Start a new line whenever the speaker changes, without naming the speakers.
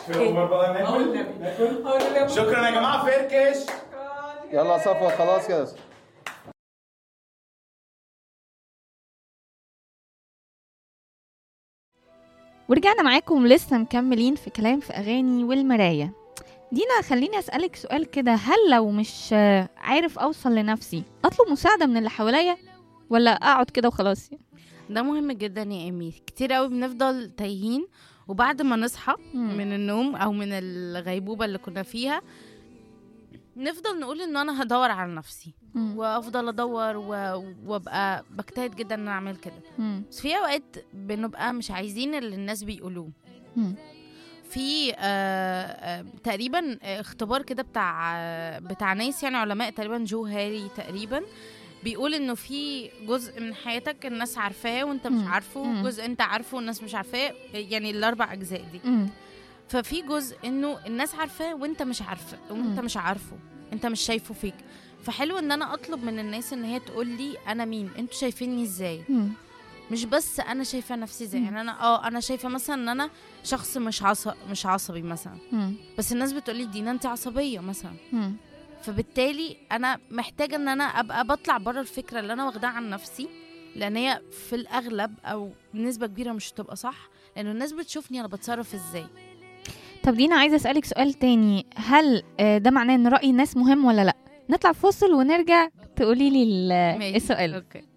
في الأوبر بقى
أهو
ناكل
النبي.
ناكل
هو اللي بياخد-
شكرا يا جماعه فركش
يلا صفوة خلاص كده
ورجعنا معاكم لسه مكملين في كلام في أغاني والمراية دينا خليني أسألك سؤال كده هل لو مش آه، عارف أوصل لنفسي أطلب مساعدة من اللي حواليا ولا أقعد كده وخلاص
ده مهم جدا يا ايمي كتير قوي بنفضل تايهين وبعد ما نصحى
مم.
من النوم او من الغيبوبه اللي كنا فيها نفضل نقول ان انا هدور على نفسي
مم.
وافضل ادور و- وابقى بجتهد جدا ان أنا اعمل كده
مم.
بس في اوقات بنبقى مش عايزين اللي الناس بيقولوه
مم.
في آه آه تقريبا اختبار كده بتاع آه بتاع ناس يعني علماء تقريبا جو هاري تقريبا بيقول انه في جزء من حياتك الناس عارفاه وانت مش
مم.
عارفه
مم.
جزء انت عارفه والناس مش عارفاه يعني الاربع اجزاء دي
مم.
ففي جزء انه الناس عارفاه وانت مش عارفه وانت
مم.
مش عارفه انت مش شايفه فيك فحلو ان انا اطلب من الناس ان هي تقول لي انا مين انتوا شايفيني ازاي
مم.
مش بس انا شايفه نفسي ازاي
مم.
يعني انا اه انا شايفه مثلا ان انا شخص مش عصب مش عصبي مثلا
مم.
بس الناس بتقولي دينا انت عصبيه مثلا
مم.
فبالتالي انا محتاجه ان انا ابقى بطلع بره الفكره اللي انا واخداها عن نفسي لان هي في الاغلب او بنسبه كبيره مش هتبقى صح لان الناس بتشوفني انا بتصرف ازاي
طب دينا عايزة أسألك سؤال تاني هل آه، ده معناه إن رأي الناس مهم ولا لأ نطلع فاصل ونرجع تقولي لي ال-
ماشي.
السؤال
اوكي